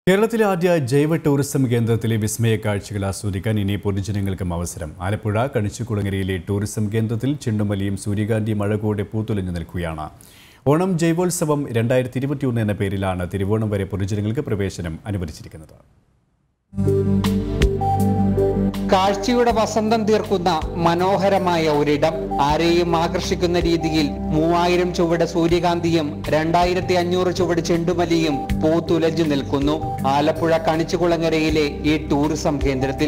കേരളത്തിലെ ആദ്യ ജൈവ ടൂറിസം കേന്ദ്രത്തിലെ വിസ്മയ കാഴ്ചകൾ ആസ്വദിക്കാൻ ഇനി പൊതുജനങ്ങൾക്കും അവസരം ആലപ്പുഴ കണിച്ചുകുളങ്ങരയിലെ ടൂറിസം കേന്ദ്രത്തിൽ ചെണ്ടുമല്ലിയും സൂര്യകാന്തി മഴകൂടെ പൂത്തുലഞ്ഞു നിൽക്കുകയാണ് ഓണം ജൈവോത്സവം രണ്ടായിരത്തി ഇരുപത്തിയൊന്ന് എന്ന പേരിലാണ് തിരുവോണം വരെ പൊതുജനങ്ങൾക്ക് പ്രവേശനം അനുവദിച്ചിരിക്കുന്നത് കാഴ്ചയുടെ വസന്തം തീർക്കുന്ന മനോഹരമായ ഒരിടം ആരെയും ആകർഷിക്കുന്ന രീതിയിൽ മൂവായിരം ചുവട് സൂര്യകാന്തിയും രണ്ടായിരത്തി അഞ്ഞൂറ് ചുവട് ചെണ്ടുമല്ലിയും പൂത്തുലഞ്ഞു നിൽക്കുന്നു ആലപ്പുഴ കണിച്ചുകുളങ്ങരയിലെ ഈ ടൂറിസം കേന്ദ്രത്തിൽ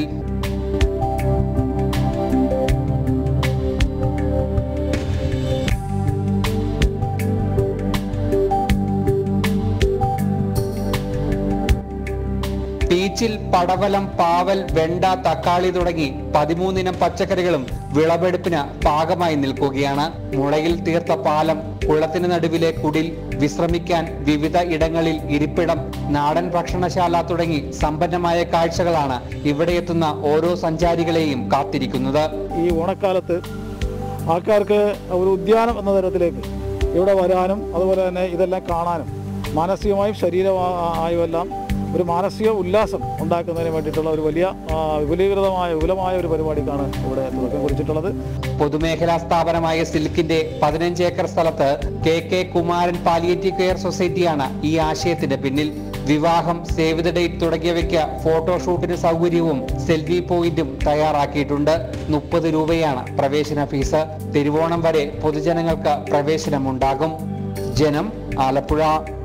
പീച്ചിൽ പടവലം പാവൽ വെണ്ട തക്കാളി തുടങ്ങി പതിമൂന്നിനം പച്ചക്കറികളും വിളവെടുപ്പിന് പാകമായി നിൽക്കുകയാണ് മുളയിൽ തീർത്ത പാലം കുളത്തിന് നടുവിലെ കുടിൽ വിശ്രമിക്കാൻ വിവിധ ഇടങ്ങളിൽ ഇരിപ്പിടം നാടൻ ഭക്ഷണശാല തുടങ്ങി സമ്പന്നമായ കാഴ്ചകളാണ് ഇവിടെ എത്തുന്ന ഓരോ സഞ്ചാരികളെയും കാത്തിരിക്കുന്നത് ഈ ഓണക്കാലത്ത് ആൾക്കാർക്ക് ഒരു ഉദ്യാനം എന്ന തരത്തിലേക്ക് ഇവിടെ വരാനും അതുപോലെ തന്നെ ഇതെല്ലാം കാണാനും മാനസികമായും ശരീരമായും എല്ലാം ഒരു മാനസിക ഉല്ലാസം ഉണ്ടാക്കുന്നതിന് വേണ്ടിയിട്ടുള്ള ഒരു വലിയ ആ, വിപുലീകൃതമായ വിപുലമായ ഒരു പരിപാടിക്കാണ് ഇവിടെ തുടക്കം കുറിച്ചിട്ടുള്ളത് പൊതുമേഖലാ സ്ഥാപനമായ സിൽക്കിന്റെ പതിനഞ്ച് ഏക്കർ സ്ഥലത്ത് K K Kumaran palliative care സൊസൈറ്റിയാണ് ഈ ആശയത്തിന്റെ പിന്നിൽ വിവാഹം സേവ് ദ ഡേറ്റ് തുടങ്ങിയവയ്ക്ക് ഫോട്ടോഷൂട്ടിന് സൗകര്യവും സെൽഫി പോയിന്റും തയ്യാറാക്കിയിട്ടുണ്ട് മുപ്പത് രൂപയാണ് പ്രവേശന ഫീസ് തിരുവോണം വരെ പൊതുജനങ്ങൾക്ക് പ്രവേശനമുണ്ടാകും ജനം ആലപ്പുഴ